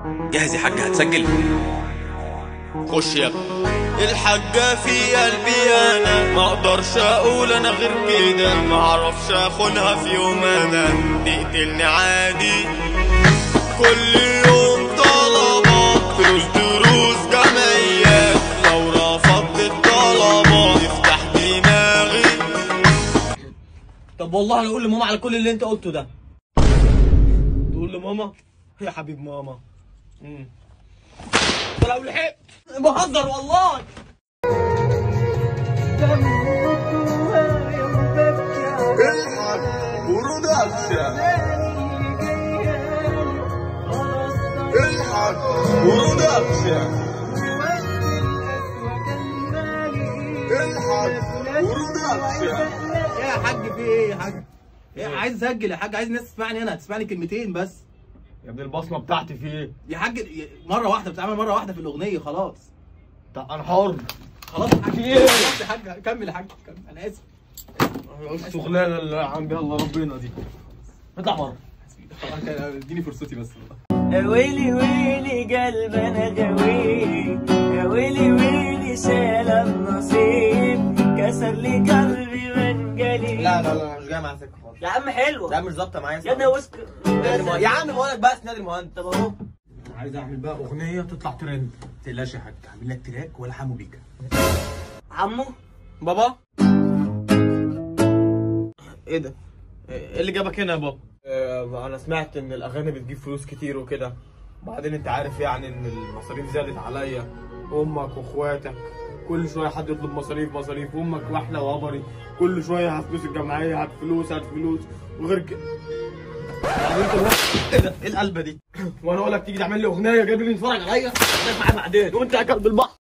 جاهز يا حاج هتسجل خش يا ابني الحاجة في قلبي انا ما اقدرش اقول انا غير كده ما اعرفش اخونها في يوم انا تقتلني عادي كل يوم طلبات فلوس دروس جمعيات لو رفضت الطلبات افتح دماغي طب والله انا اقول لماما على كل اللي انت قلته ده تقول لماما يا حبيب ماما امم ده لو لحقت بهزر والله الحق ورود اكشن الحق ورود اكشن الحق ورود اكشن يا حاج في ايه يا حاج ايه عايز اسجل يا حاج عايز الناس تسمعني انا تسمعني كلمتين بس يا ابني البصمه بتاعتي في ايه؟ يا حاج مره واحده بتتعمل مره واحده في الاغنيه خلاص طب انا حر خلاص يا حاج خلاص يا حاج كمل يا حاج كمل انا اسف الشغلانه اللي عم يلا ربنا دي اطلع بره خلاص كده، اديني فرصتي بس ويلي ويلي قلب انا غوي يا ويلي ويلي شال النصيب كسر لي قلبي وانقلي لا لا لا مش جاي مع سكه خالص يا عم حلوه لا مش ظابطه معايا يا ابني وسك يا عم بقول لك بس نادي المهندس طب اهو عايز اعمل بقى اغنيه تطلع ترند ما تقلقش يا حاج هعمل لك تراك ولا حمو بيكا عمو بابا ايه ده؟ ايه اللي جابك هنا يا بابا؟ آه انا سمعت ان الاغاني بتجيب فلوس كتير وكده وبعدين انت عارف يعني ان المصاريف زادت عليا امك واخواتك كل شويه حد يطلب مصاريف مصاريف امك واحده وابري كل شويه هات فلوس الجمعيه هات فلوس هات فلوس وغير كده يعني انت الوقت- ايه ده؟ ايه القلبه دي؟ وانا اقول لك تيجي تعمل لي اغنيه جايب لي يتفرج عليا معايا بعدين وانت يا كلب البحر